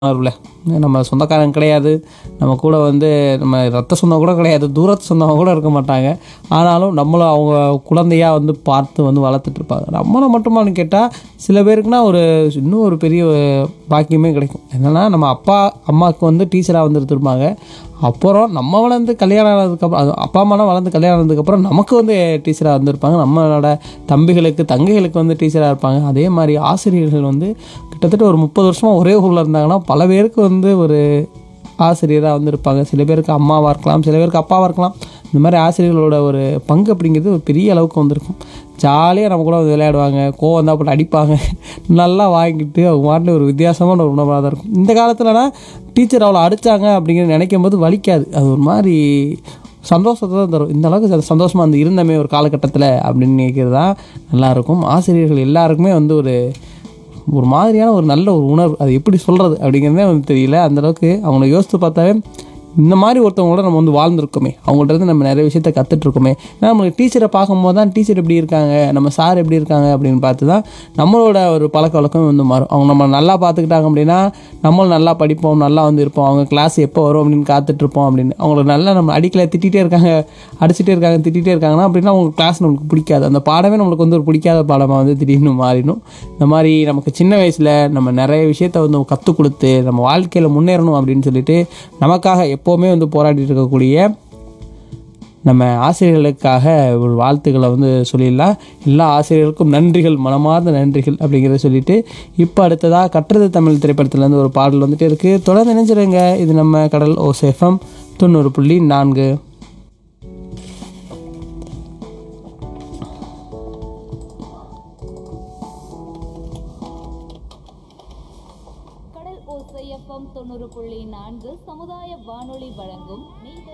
உணர்வுல நம்ம சொந்தக்காரங்க கிடையாது நம்ம கூட வந்து நம்ம ரத்த சொந்தம் கூட கிடையாது தூரத்து சொந்தம் கூட இருக்க மாட்டாங்க ஆனாலும் நம்மளை அவங்க குழந்தையா வந்து பார்த்து வந்து வளர்த்துட்டு இருப்பாங்க நம்மளை மட்டுமான்னு கேட்டால் சில பேருக்குனா ஒரு இன்னும் ஒரு பெரிய பாக்கியமே கிடைக்கும் என்னென்னா நம்ம அப்பா அம்மாவுக்கு வந்து டீச்சராக வந்து இருந்திருப்பாங்க அப்புறம் நம்ம வளர்ந்து கல்யாணம் ஆனதுக்கப்புறம் அது அப்பா அம்மாலாம் வளர்ந்து கல்யாணம் ஆனதுக்கப்புறம் நமக்கு வந்து டீச்சராக வந்திருப்பாங்க நம்மளோட தம்பிகளுக்கு தங்கைகளுக்கு வந்து டீச்சராக இருப்பாங்க அதே மாதிரி ஆசிரியர்கள் வந்து கிட்டத்தட்ட ஒரு முப்பது வருஷமாக ஒரே ஊரில் இருந்தாங்கன்னா பல பேருக்கு வந்து ஒரு ஆசிரியராக வந்து இருப்பாங்க சில பேருக்கு அம்மாவாக இருக்கலாம் சில பேருக்கு அப்பாவாக இருக்கலாம் இந்த மாதிரி ஆசிரியர்களோட ஒரு பங்கு அப்படிங்கிறது ஒரு பெரிய அளவுக்கு வந்திருக்கும் ஜாலியாக நம்ம கூட வந்து விளையாடுவாங்க கோவம் வந்தால் போட்டு அடிப்பாங்க நல்லா வாங்கிட்டு அவங்க மாட்டில் ஒரு வித்தியாசமான ஒரு உணவாக தான் இருக்கும் இந்த காலத்துலனா டீச்சர் அவ்வளோ அடித்தாங்க அப்படிங்கிறது நினைக்கும் போது வலிக்காது அது ஒரு மாதிரி சந்தோஷத்தை தான் தரும் இந்த அளவுக்கு ச- சந்தோஷமா வந்து இருந்தமே ஒரு காலகட்டத்தில் அப்படின்னு நினைக்கிறது தான் நல்லாயிருக்கும் ஆசிரியர்கள் எல்லாருக்குமே வந்து ஒரு ஒரு மாதிரியான ஒரு நல்ல ஒரு உணர்வு அது எப்படி சொல்கிறது அப்படிங்கிறதே வந்து தெரியல அந்த அளவுக்கு அவங்கள யோசித்து பார்த்தாவே இந்த மாதிரி ஒருத்தவங்களோட நம்ம வந்து வாழ்ந்துருக்கோமே அவங்கள்ட்ட இருந்து நம்ம நிறைய விஷயத்த கற்றுட்ருக்கோமே ஏன்னா நம்மளுக்கு டீச்சரை பார்க்கும்போது தான் டீச்சர் எப்படி இருக்காங்க நம்ம சார் எப்படி இருக்காங்க அப்படின்னு பார்த்து தான் நம்மளோட ஒரு பழக்க வழக்கம் வந்து மாறும் அவங்க நம்ம நல்லா பார்த்துக்கிட்டாங்க அப்படின்னா நம்மளும் நல்லா படிப்போம் நல்லா வந்து இருப்போம் அவங்க கிளாஸ் எப்போ வரும் அப்படின்னு காத்துட்ருப்போம் அப்படின்னு அவங்களுக்கு நல்லா நம்ம அடிக்கல திட்டிகிட்டே இருக்காங்க அடிச்சிட்டே இருக்காங்க திட்டிகிட்டே இருக்காங்கன்னா அப்படின்னா அவங்க கிளாஸ் நமக்கு பிடிக்காது அந்த பாடமே நம்மளுக்கு வந்து ஒரு பிடிக்காத பாடமாக வந்து திடீர்னு மாறிடும் இந்த மாதிரி நமக்கு சின்ன வயசில் நம்ம நிறைய விஷயத்த வந்து கற்றுக் கொடுத்து நம்ம வாழ்க்கையில் முன்னேறணும் அப்படின்னு சொல்லிட்டு நமக்காக எப்போவுமே வந்து போராடிட்டு இருக்கக்கூடிய நம்ம ஆசிரியர்களுக்காக ஒரு வாழ்த்துக்களை வந்து சொல்லிடலாம் எல்லா ஆசிரியர்களுக்கும் நன்றிகள் மனமார்ந்த நன்றிகள் அப்படிங்கிறத சொல்லிட்டு இப்போ அடுத்ததாக கட்டுறது தமிழ் திரைப்படத்துலேருந்து ஒரு பாடல் வந்துட்டு இருக்குது தொடர்ந்து நினைச்சிருங்க இது நம்ம கடல் ஓசேஃபம் தொண்ணூறு புள்ளி நான்கு கடல் ஓசை எஃப்எம் தொண்ணூறு புள்ளி நான்கு சமுதாய வானொலி வழங்கும் நெய்த